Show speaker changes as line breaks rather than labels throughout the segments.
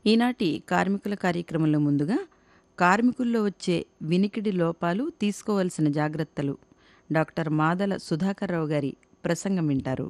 ఈనాటి కార్మికుల కార్యక్రమంలో ముందుగా కార్మికుల్లో వచ్చే వినికిడి లోపాలు తీసుకోవలసిన జాగ్రత్తలు డాక్టర్ మాదల సుధాకర్రావు గారి ప్రసంగం వింటారు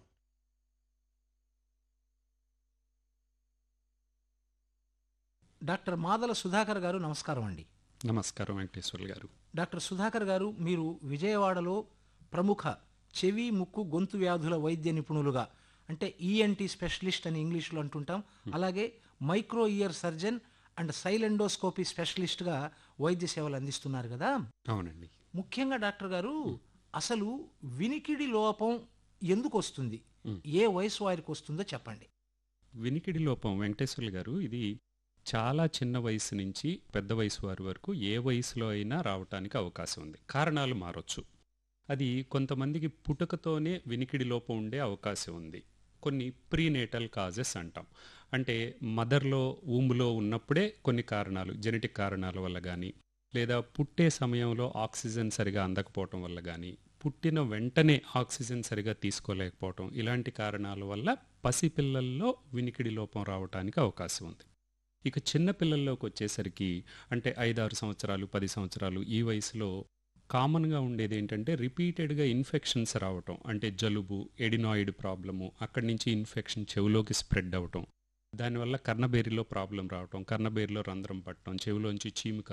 డాక్టర్ మాదల సుధాకర్ గారు నమస్కారం అండి
నమస్కారం వెంకటేశ్వర్లు గారు
డాక్టర్ సుధాకర్ గారు మీరు విజయవాడలో ప్రముఖ చెవి ముక్కు గొంతు వ్యాధుల వైద్య నిపుణులుగా అంటే ఈఎన్టీ స్పెషలిస్ట్ అని ఇంగ్లీష్లో అంటుంటాం అలాగే micro ear surgeon and sialendoscopy స్పెషలిస్ట్గా వైద్య సేవలు అందిస్తున్నారు కదా
అవునండి
ముఖ్యంగా డాక్టర్ గారు అసలు వినికిడి లోపం ఎందుకు వస్తుంది ఏ వయసు వారికి వస్తుందో చెప్పండి
వినికిడి లోపం వెంకటేశ్వర్లు గారు ఇది చాలా చిన్న వయసు నుంచి పెద్ద వయసు వారి వరకు ఏ వయసులో అయినా రావటానికి అవకాశం ఉంది కారణాలు మారొచ్చు అది కొంతమందికి పుట్టుకతోనే వినికిడి లోపం ఉండే అవకాశం ఉంది కొన్ని ప్రీనేటల్ కాజెస్ అంటాం అంటే మదర్లో ఊములో ఉన్నప్పుడే కొన్ని కారణాలు జెనెటిక్ కారణాల వల్ల కానీ లేదా పుట్టే సమయంలో ఆక్సిజన్ సరిగా అందకపోవటం వల్ల కానీ పుట్టిన వెంటనే ఆక్సిజన్ సరిగా తీసుకోలేకపోవటం ఇలాంటి కారణాల వల్ల పసిపిల్లల్లో వినికిడి లోపం రావటానికి అవకాశం ఉంది ఇక చిన్న పిల్లల్లోకి వచ్చేసరికి అంటే ఐదారు సంవత్సరాలు పది సంవత్సరాలు ఈ వయసులో కామన్గా ఉండేది ఏంటంటే రిపీటెడ్గా ఇన్ఫెక్షన్స్ రావటం అంటే జలుబు ఎడినాయిడ్ ప్రాబ్లము అక్కడి నుంచి ఇన్ఫెక్షన్ చెవిలోకి స్ప్రెడ్ అవ్వటం దానివల్ల కర్ణబేరిలో ప్రాబ్లం రావటం కర్ణబేరిలో రంధ్రం పట్టడం చెవిలోంచి చీము